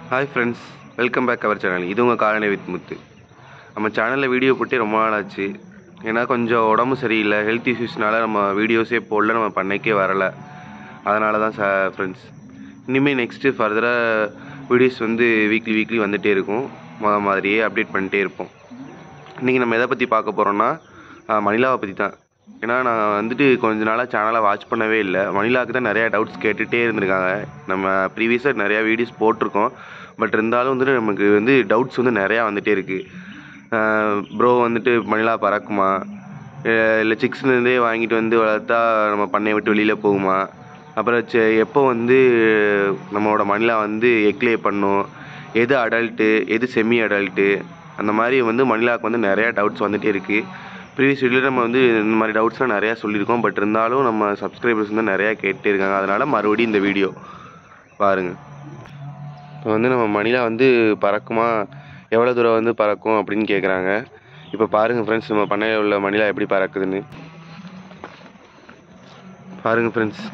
hi friends welcome back அவர் channel இது உங்கள் காலனி வித் முத்து நம்ம சேனலில் வீடியோ போட்டு ரொம்ப நாள் ஆச்சு ஏன்னா கொஞ்சம் உடம்பு சரியில்லை ஹெல்த் இஷ்யூஸ்னால நம்ம வீடியோஸே போடல நம்ம பண்ணைக்கே வரலை அதனால தான் ச ஃப்ரெண்ட்ஸ் இனிமேல் நெக்ஸ்ட்டு ஃபர்தராக வீடியோஸ் வந்து வீக்லி வீக்லி வந்துகிட்டே இருக்கும் முத மாதிரியே அப்டேட் பண்ணிட்டே இருப்போம் இன்றைக்கி நம்ம எதை பற்றி பார்க்க போகிறோம்னா மணிலாவை பற்றி தான் ஏன்னா நான் வந்துட்டு கொஞ்ச நாளாக சேனலை வாட்ச் பண்ணவே இல்லை மணிலாவுக்கு தான் நிறையா டவுட்ஸ் கேட்டுகிட்டே இருந்திருக்காங்க நம்ம ப்ரீவியஸாக நிறையா வீடியோஸ் போட்டிருக்கோம் பட் இருந்தாலும் வந்துட்டு நமக்கு வந்து டவுட்ஸ் வந்து நிறையா வந்துகிட்டே இருக்குது ப்ரோ வந்துட்டு மணிலா பறக்குமா இல்லை சிக்ஸ்லேருந்தே வாங்கிட்டு வந்து வளர்த்தா நம்ம பண்ணையை விட்டு வெளியில் போகுமா அப்புறம் செ எப்போ வந்து நம்மளோட மணிலா வந்து எக்லே பண்ணும் எது அடல்ட்டு எது செமி அடல்ட்டு அந்த மாதிரி வந்து மணிலாவுக்கு வந்து நிறையா டவுட்ஸ் வந்துகிட்டே இருக்குது ப்ரீவியஸ் வீடியோவில் நம்ம வந்து இந்த மாதிரி டவுட்ஸ்லாம் நிறையா சொல்லியிருக்கோம் பட் இருந்தாலும் நம்ம சப்ஸ்கிரைபர்ஸ் வந்து நிறையா கேட்டே இருக்காங்க அதனால் மறுபடியும் இந்த வீடியோ பாருங்கள் இப்போ வந்து நம்ம மணிலா வந்து பறக்குமா எவ்வளோ தூரம் வந்து பறக்கும் அப்படின்னு கேட்குறாங்க இப்போ பாருங்கள் ஃப்ரெண்ட்ஸ் நம்ம பண்ணையில் உள்ள மணிலா எப்படி பறக்குதுன்னு பாருங்கள் ஃப்ரெண்ட்ஸ்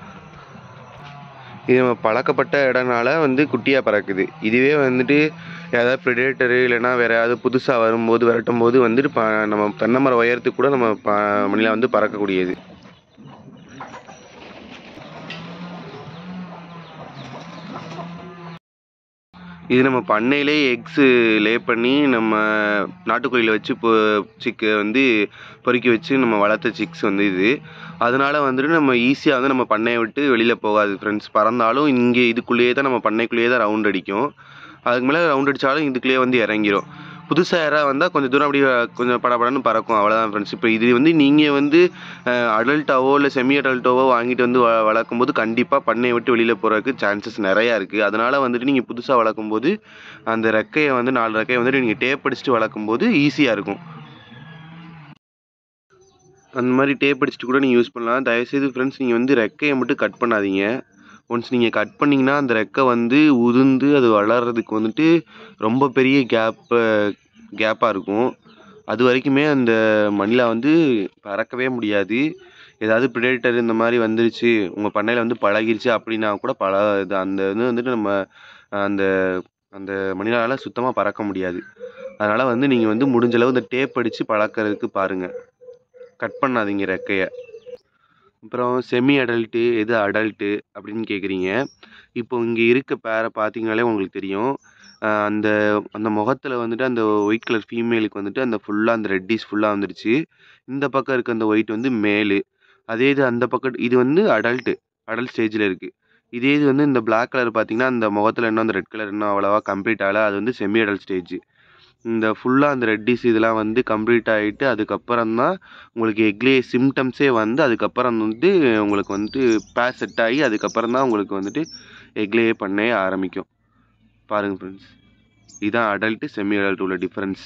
இது நம்ம பழக்கப்பட்ட இடனால வந்து குட்டியாக பறக்குது இதுவே வந்துட்டு ஏதாவது ப்ரிடேட்டரு இல்லைன்னா வேறு ஏதாவது புதுசாக வரும்போது விரட்டும் போது வந்துட்டு ப நம்ம தென்னைமரம் உயரத்துக்கு கூட நம்ம ப மணிலா வந்து பறக்கக்கூடியது இது நம்ம பண்ணையிலே எக்ஸு லே பண்ணி நம்ம நாட்டுக்கோழியில் வச்சு இப்போ சிக்கு வந்து பொறுக்கி வச்சு நம்ம வளர்த்த சிக்ஸ் வந்து இது அதனால வந்துட்டு நம்ம ஈஸியாக வந்து நம்ம பண்ணையை விட்டு வெளியில் போகாது ஃப்ரெண்ட்ஸ் பறந்தாலும் இங்கே இதுக்குள்ளேயே தான் நம்ம பண்ணைக்குள்ளேயே தான் ரவுண்ட் அடிக்கும் அதுக்கு மேலே ரவுண்ட் அடித்தாலும் இதுக்குள்ளேயே வந்து இறங்கிரும் புதுசாக யாராவது வந்தால் கொஞ்சம் தூரம் அப்படியே கொஞ்சம் படபடன்னு பறக்கும் அவ்வளோதான் ஃப்ரெண்ட்ஸ் இப்போ இது வந்து நீங்கள் வந்து அடல்ட்டாவோ இல்லை செமி அடல்ட்டாவோ வாங்கிட்டு வந்து வ வளர்க்கும் போது கண்டிப்பாக பண்ணையை விட்டு வெளியில் போகிறதுக்கு சான்சஸ் நிறையா இருக்குது அதனால் வந்துட்டு நீங்கள் புதுசாக வளர்க்கும் போது அந்த ரெக்கையை வந்து நாலு ரெக்கையை வந்துட்டு நீங்கள் டேப் அடிச்சுட்டு வளர்க்கும் போது ஈஸியாக இருக்கும் அந்த மாதிரி டேப் அடிச்சுட்டு கூட நீங்கள் யூஸ் பண்ணலாம் தயவுசெய்து ஃப்ரெண்ட்ஸ் நீங்கள் வந்து ரெக்கையை மட்டும் கட் பண்ணாதீங்க ஒன்ஸ் நீங்கள் கட் பண்ணிங்கன்னா அந்த ரெக்கை வந்து உதிர்ந்து அது வளர்கிறதுக்கு வந்துட்டு ரொம்ப பெரிய கேப்பு கேப்பாக இருக்கும் அது வரைக்குமே அந்த மணிலா வந்து பறக்கவே முடியாது ஏதாவது ப்ரிடேட்டர் இந்த மாதிரி வந்துருச்சு உங்கள் பண்ணையில் வந்து பழகிருச்சு அப்படின்னா கூட பழ இது அந்த இது வந்துட்டு நம்ம அந்த அந்த மணிலால் சுத்தமாக பறக்க முடியாது அதனால் வந்து நீங்கள் வந்து முடிஞ்சளவு இந்த டேப் அடித்து பழக்கிறதுக்கு பாருங்கள் கட் பண்ணாதீங்க ரெக்கையை அப்புறம் செமி அடல்ட்டு எது அடல்ட்டு அப்படின்னு கேட்குறீங்க இப்போ இங்கே இருக்க பேரை பார்த்தீங்கனாலே உங்களுக்கு தெரியும் அந்த அந்த முகத்தில் வந்துட்டு அந்த ஒயிட் கலர் ஃபீமேலுக்கு வந்துட்டு அந்த ஃபுல்லாக அந்த ரெட்டிஸ் ஃபுல்லாக வந்துருச்சு இந்த பக்கம் இருக்க அந்த ஒயிட் வந்து மேலு அதே இது அந்த பக்கம் இது வந்து அடல்ட்டு அடல்ட் ஸ்டேஜில் இருக்குது இதே இது வந்து இந்த பிளாக் கலர் பார்த்தீங்கன்னா அந்த முகத்தில் இன்னும் அந்த ரெட் கலர் இன்னும் அவ்வளோவா கம்ப்ளீட் ஆகலை அது வந்து செமி அடல்ட் ஸ்டேஜ் இந்த ஃபுல்லாக அந்த ரெட்டிஸ் இதெல்லாம் வந்து கம்ப்ளீட் ஆகிட்டு அதுக்கப்புறம் தான் உங்களுக்கு எக்லே சிம்டம்ஸே வந்து அதுக்கப்புறம் வந்து உங்களுக்கு வந்துட்டு பேர் செட் ஆகி அதுக்கப்புறம் தான் உங்களுக்கு வந்துட்டு எக்லேயே பண்ண ஆரம்பிக்கும் பாருங்கள் ஃப்ரெண்ட்ஸ் இதுதான் அடல்ட்டு செமி அடல்ட் உள்ள டிஃப்ரென்ஸ்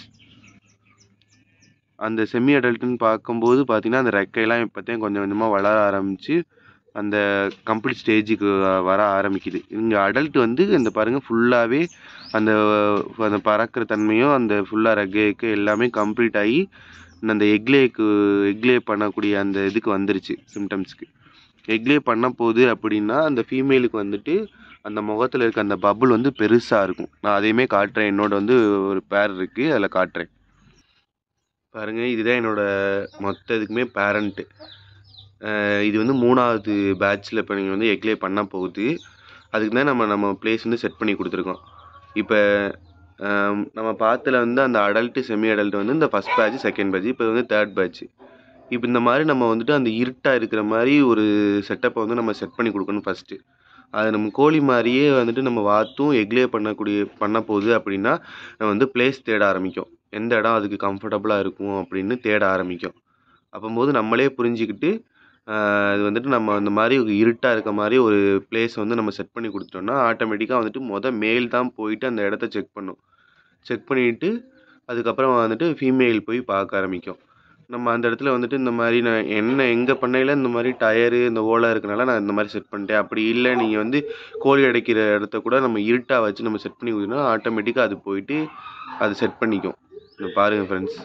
அந்த செமி அடல்ட்டுன்னு பார்க்கும்போது பார்த்திங்கன்னா அந்த ரெக்கையெல்லாம் இப்போத்தையும் கொஞ்சம் கொஞ்சமாக வளர ஆரம்பித்து அந்த கம்ப்ளீட் ஸ்டேஜுக்கு வர ஆரம்பிக்குது இங்கே அடல்ட் வந்து இந்த பாருங்கள் ஃபுல்லாகவே அந்த அந்த பறக்கிற தன்மையும் அந்த ஃபுல்லாக ரெக்கைக்கு எல்லாமே கம்ப்ளீட் ஆகி அந்த எக்லேக்கு எக்லே பண்ணக்கூடிய அந்த இதுக்கு வந்துருச்சு சிம்டம்ஸ்க்கு எக்லே பண்ண போகுது அப்படின்னா அந்த ஃபீமேலுக்கு வந்துட்டு அந்த முகத்தில் இருக்க அந்த பபுள் வந்து பெருசாக இருக்கும் நான் அதையுமே காட்டுறேன் என்னோட வந்து ஒரு பேர் இருக்குது அதில் காட்டுறேன் பாருங்கள் இதுதான் என்னோடய மொத்த இதுக்குமே பேரண்ட்டு இது வந்து மூணாவது பேட்ச்சில் இப்போ நீங்கள் வந்து எக்லே பண்ண போகுது அதுக்கு தான் நம்ம நம்ம பிளேஸ் வந்து செட் பண்ணி கொடுத்துருக்கோம் இப்போ நம்ம பார்த்தல வந்து அந்த அடல்ட்டு செமி அடல்ட் வந்து இந்த ஃபஸ்ட் பேட்ச் செகண்ட் பேட்ச் இப்போ வந்து தேர்ட் பேட்ச் இப்போ இந்த மாதிரி நம்ம வந்துட்டு அந்த இருட்டாக இருக்கிற மாதிரி ஒரு செட்டப்பை வந்து நம்ம செட் பண்ணி கொடுக்கணும் ஃபஸ்ட்டு அது நம்ம கோழி மாதிரியே வந்துட்டு நம்ம வாத்தும் எக்லே பண்ணக்கூடிய பண்ண போகுது அப்படின்னா நம்ம வந்து பிளேஸ் தேட ஆரம்பிக்கும் எந்த இடம் அதுக்கு கம்ஃபர்டபுளாக இருக்கும் அப்படின்னு தேட ஆரம்பிக்கும் அப்போம்போது நம்மளே புரிஞ்சுக்கிட்டு இது வந்துட்டு நம்ம அந்த மாதிரி ஒரு இருட்டாக இருக்க மாதிரி ஒரு பிளேஸ் வந்து நம்ம செட் பண்ணி கொடுத்துட்டோம்னா ஆட்டோமேட்டிக்காக வந்துட்டு மொதல் மேல் தான் போயிட்டு அந்த இடத்த செக் பண்ணும் செக் பண்ணிவிட்டு அதுக்கப்புறம் வந்துட்டு ஃபீமேல் போய் பார்க்க ஆரம்பிக்கும் நம்ம அந்த இடத்துல வந்துட்டு இந்த மாதிரி நான் என்ன எங்கள் பண்ணையில் இந்த மாதிரி டயரு இந்த ஓலை இருக்கனால நான் இந்த மாதிரி செட் பண்ணிட்டேன் அப்படி இல்லை நீங்கள் வந்து கோழி அடைக்கிற இடத்த கூட நம்ம இருட்டாக வச்சு நம்ம செட் பண்ணி கொடுத்தோம்னா ஆட்டோமேட்டிக்காக அது போயிட்டு அது செட் பண்ணிக்கும் பாருங்கள் ஃப்ரெண்ட்ஸ்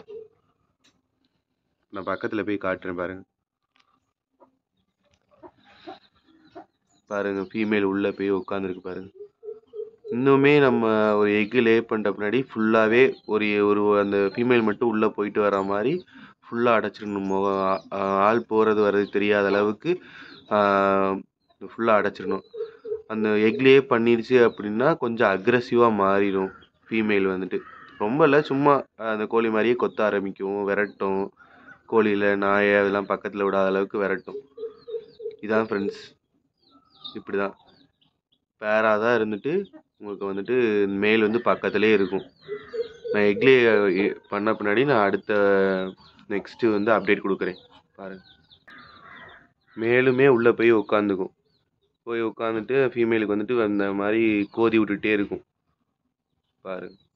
நான் பக்கத்தில் போய் காட்டுறேன் பாருங்கள் பாருங்கள் ஃபீமேல் உள்ளே போய் உட்காந்துருக்கு பாருங்கள் இன்னுமே நம்ம ஒரு எக்கு லே பண்ணுற பின்னாடி ஃபுல்லாகவே ஒரு ஒரு அந்த ஃபீமேல் மட்டும் உள்ளே போயிட்டு வர மாதிரி ஃபுல்லாக அடைச்சிடணும் முக ஆ- ஆள் போகிறது வர்றது தெரியாத அளவுக்கு ஃபுல்லாக அடைச்சிடணும் அந்த எக்லேயே பண்ணிடுச்சு அப்படின்னா கொஞ்சம் அக்ரெசிவாக மாறிடும் ஃபீமேல் வந்துட்டு ரொம்ப இல்லை சும்மா அந்த கோழி மாதிரியே கொத்த ஆரம்பிக்கும் விரட்டும் கோழியில் நாயை அதெல்லாம் பக்கத்தில் விடாத அளவுக்கு விரட்டும் இதான் ஃப்ரெண்ட்ஸ் இப்படி தான் பேராக தான் இருந்துட்டு உங்களுக்கு வந்துட்டு மேல் வந்து பக்கத்துலேயே இருக்கும் நான் எக்லே பண்ண பின்னாடி நான் அடுத்த நெக்ஸ்ட்டு வந்து அப்டேட் கொடுக்குறேன் பாருங்க மேலுமே உள்ளே போய் உட்காந்துக்கும் போய் உட்காந்துட்டு ஃபீமேலுக்கு வந்துட்டு அந்த மாதிரி கோதி விட்டுட்டே இருக்கும் பாருங்க